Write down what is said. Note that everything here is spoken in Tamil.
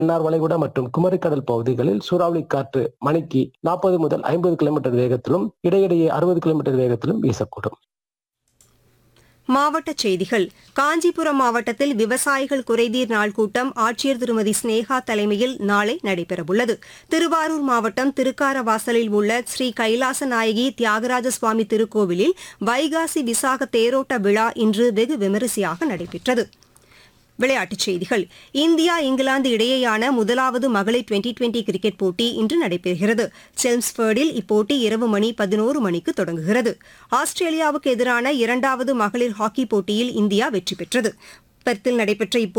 மன்னார் வளைகுடா மற்றும் குமரிக்கடல் பகுதிகளில் சூறாவளி காற்று மணிக்கு நாற்பது முதல் ஐம்பது கிலோமீட்டர் வேகத்திலும் இடையிடையே அறுபது கிலோமீட்டர் வேகத்திலும் வீசக்கூடும் மாவட்டச் செய்திகள் காஞ்சிபுரம் மாவட்டத்தில் விவசாயிகள் குறைதீர் நாள் கூட்டம் ஆட்சியர் திருமதி ஸ்னேகா தலைமையில் நாளை நடைபெறவுள்ளது திருவாரூர் மாவட்டம் திருக்காரவாசலில் உள்ள ஸ்ரீ கைலாச நாயகி தியாகராஜ சுவாமி திருக்கோவிலில் வைகாசி விசாக தேரோட்ட விழா இன்று வெகு விமரிசையாக நடைபெற்றது விளையாட்டுச் செய்திகள் இந்தியா இங்கிலாந்து இடையேயான முதலாவது மகளிர் டுவெண்டி டுவெண்டி கிரிக்கெட் போட்டி இன்று நடைபெறுகிறது செல்ம்ஸ்பர்டில் இப்போட்டி இரவு மணி பதினோரு மணிக்கு தொடங்குகிறது ஆஸ்திரேலியாவுக்கு எதிரான இரண்டாவது மகளிர் ஹாக்கி போட்டியில் இந்தியா வெற்றி பெற்றது பெர்த்தில் நடைபெற்ற இப்போ